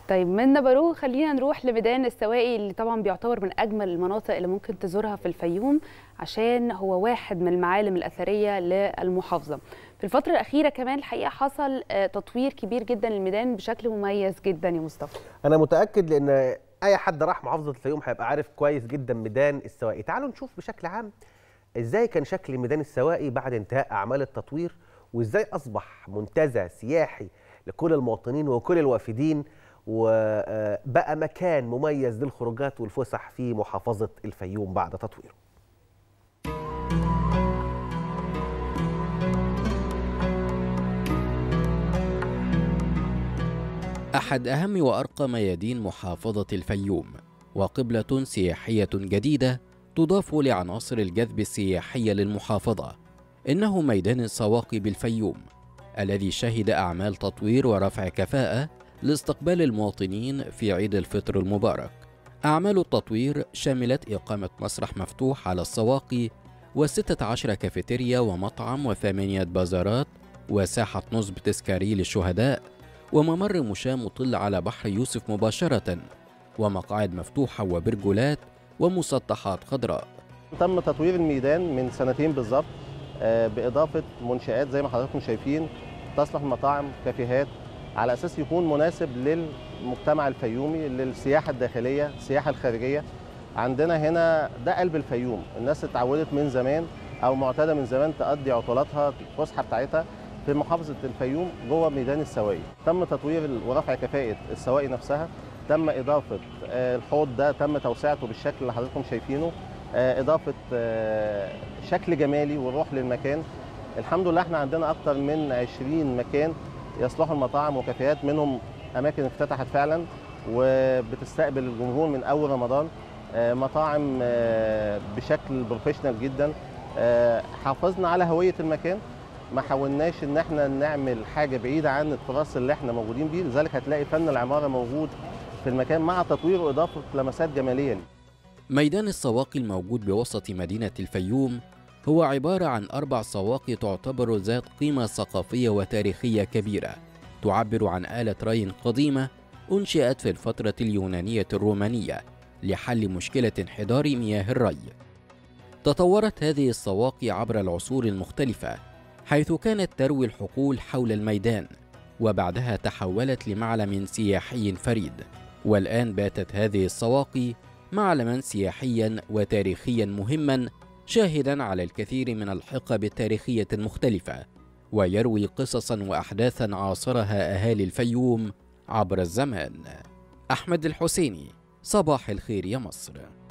طيب من نبارو خلينا نروح لميدان السواقي اللي طبعا بيعتبر من اجمل المناطق اللي ممكن تزورها في الفيوم عشان هو واحد من المعالم الاثريه للمحافظه في الفتره الاخيره كمان الحقيقه حصل تطوير كبير جدا للميدان بشكل مميز جدا يا مصطفى انا متاكد لان اي حد راح محافظه الفيوم هيبقى عارف كويس جدا ميدان السواقي تعالوا نشوف بشكل عام ازاي كان شكل ميدان السواقي بعد انتهاء اعمال التطوير وازاي اصبح منتزه سياحي لكل المواطنين وكل الوافدين وبقى مكان مميز للخروجات والفسح في محافظه الفيوم بعد تطويره أحد أهم وأرقى ميادين محافظة الفيوم وقبلة سياحية جديدة تضاف لعناصر الجذب السياحي للمحافظة إنه ميدان السواقي بالفيوم الذي شهد أعمال تطوير ورفع كفاءة لاستقبال المواطنين في عيد الفطر المبارك أعمال التطوير شملت إقامة مسرح مفتوح على السواقي وستة عشر كافيتيريا ومطعم وثمانية بازارات وساحة نصب تذكاري للشهداء وممر مشاة مطل على بحر يوسف مباشرة ومقاعد مفتوحة وبرجولات ومسطحات خضراء تم تطوير الميدان من سنتين بالظبط بإضافة منشآت زي ما حضراتكم شايفين تصلح مطاعم كافيهات على أساس يكون مناسب للمجتمع الفيومي للسياحة الداخلية السياحة الخارجية عندنا هنا ده قلب الفيوم الناس اتعودت من زمان أو معتادة من زمان تقضي عطلاتها الفسحة بتاعتها في محافظة الفيوم جوه ميدان السواقي تم تطوير ورفع كفاءة السواقي نفسها تم إضافة الحوض ده تم توسعته بالشكل اللي حضراتكم شايفينه إضافة شكل جمالي وروح للمكان الحمد لله احنا عندنا أكتر من 20 مكان يصلحوا المطاعم وكافيهات منهم أماكن افتتحت فعلا وبتستقبل الجمهور من أول رمضان مطاعم بشكل بروفيشنال جدا حافظنا على هوية المكان ما حاولناش ان احنا نعمل حاجه بعيده عن التراث اللي احنا موجودين بيه لذلك هتلاقي فن العماره موجود في المكان مع تطوير واضافه لمسات جماليه ليه. ميدان السواقي الموجود بوسط مدينه الفيوم هو عباره عن اربع سواقي تعتبر ذات قيمه ثقافيه وتاريخيه كبيره تعبر عن اله ري قديمه انشئت في الفتره اليونانيه الرومانيه لحل مشكله انحدار مياه الري تطورت هذه السواقي عبر العصور المختلفه حيث كانت تروي الحقول حول الميدان وبعدها تحولت لمعلم سياحي فريد والان باتت هذه السواقي معلما سياحيا وتاريخيا مهما شاهدا على الكثير من الحقب التاريخيه المختلفه ويروي قصصا واحداثا عاصرها اهالي الفيوم عبر الزمان احمد الحسيني صباح الخير يا مصر